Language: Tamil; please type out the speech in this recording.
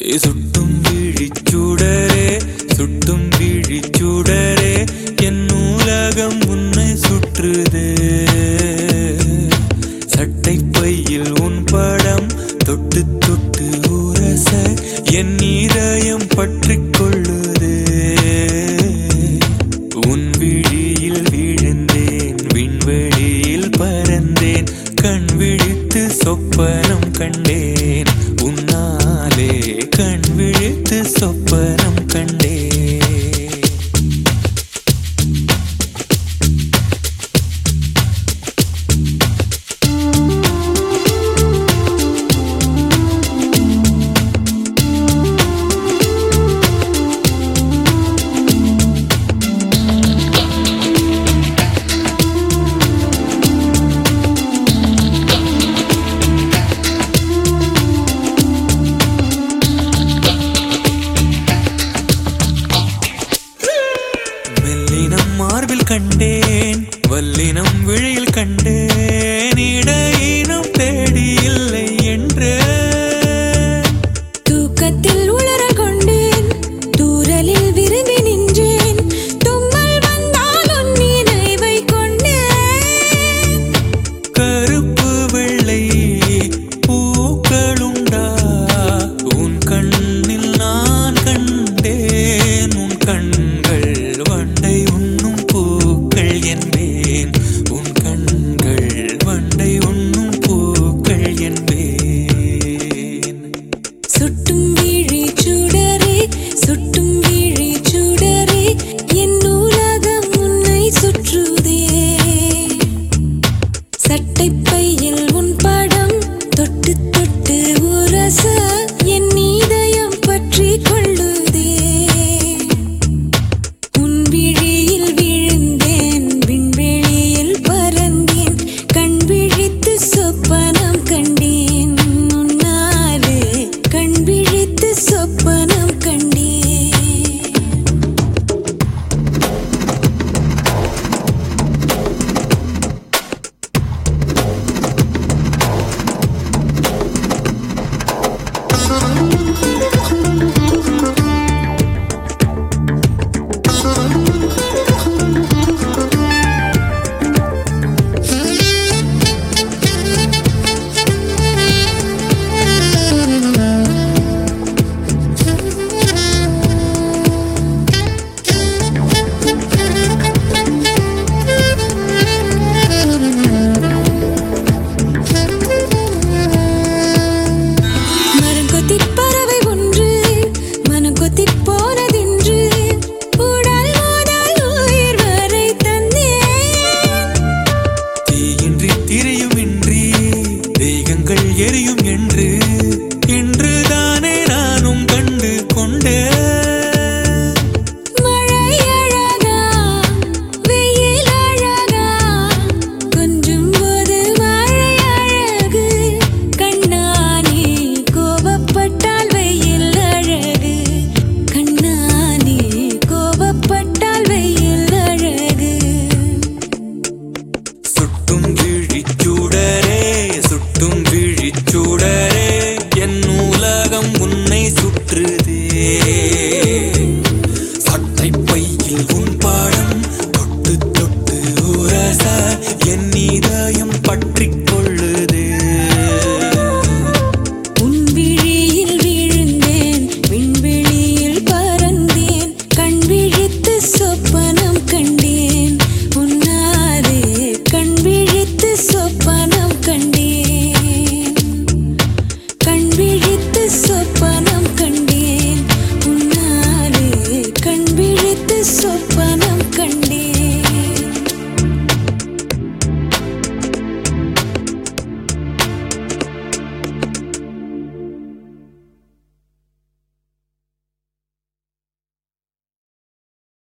சுட்டும் விழிச்சுடரே சுட்டும் விழிச்சுடரே என் நூலகம் உன்னை சுற்றுதே சட்டை பையில் உன் படம் தொட்டு தொட்டு உரச என் இதயம் பற்றிக் கொள்ளுதே உன் விழியில் விழுந்தேன் விண்வெளியில் பறந்தேன் கண் விழித்து சொப்பனம் கண்டேன் உன்னாலே கண் விழித்து சொப்பனம் கண்டேன் மெல்லினம் மார்பில் கண்டேன் வல்லினம் விழியில் கண்டேன் இடையினம் தேடி இல்லை என்று தூக்கத்தில் உளற கொண்டேன் தூரலில் விரும்பி நின்றேன் தும்மல் வந்தால் உன் நினைவை கொண்டேன் கருப்பு வெள்ளை பூக்களுண்டா உன் கண்ணில் நான் கண்டேன் உன் கண்கள் வண்டை உண்ணும் பூக்கள் என்பேன் உன் கண்கள் வண்டை உண்ணும் பூக்கள் என்பேன் சுட்டும் விழி சுடரே சுட்டும் விழி சுடரே என் நூலகம் உன்னை சுற்றுதே சட்டை பையில் உன் படம் தொட்டு தொட்டு உரச என் இதயம் பற்றி கொள்ளுதே உன் விழியில் விழுந்தேன் விண்வெளியில் பறந்தேன் கண் விழித்து சொப்பனம் கண்டேன் உன்னாலே கண் விழித்து சொப்பனம் கண்டேன் மரங்கொத்தி பறவை ஒன்று மனம் கொத்தி போனதென்று உடல் முதல் உயிர் வரை தந்தேன் தீயின்றி திரியுமின்றி தெய்கங்கள் எரியும் என்று இன்றுதானே நானும் கண்டு கொண்டேன் மழை அழகா வெயில் அழகா கொஞ்சம் போது மழை அழகு கண்ணானே கோபப்பட்டால் வெயில் அழகு கண்ணானே கோபப்பட்டால் வெயில் அழகு சுட்டும் விழிச்சுடரே சுட்டும் விழிச்சுடரே என் நூலகம் உன்னை சுற்றுதே சட்டை பையில் உன் பாடம் தொட்டு தொட்டு உரச என் இதயம் பற்றிக் கொள்ளுதே உன் விழியில் விழுந்தேன் விண்வெளியில் பறந்தேன் கண் விழித்து சொப்பனம் கண்டேன் உன்னாலே கண் விழித்து சொப்பனம் கண்டேன் கண் விழித்து சொப்பனம் கண்டேன் உன்னாலே கண் விழித்து சொப்பனம்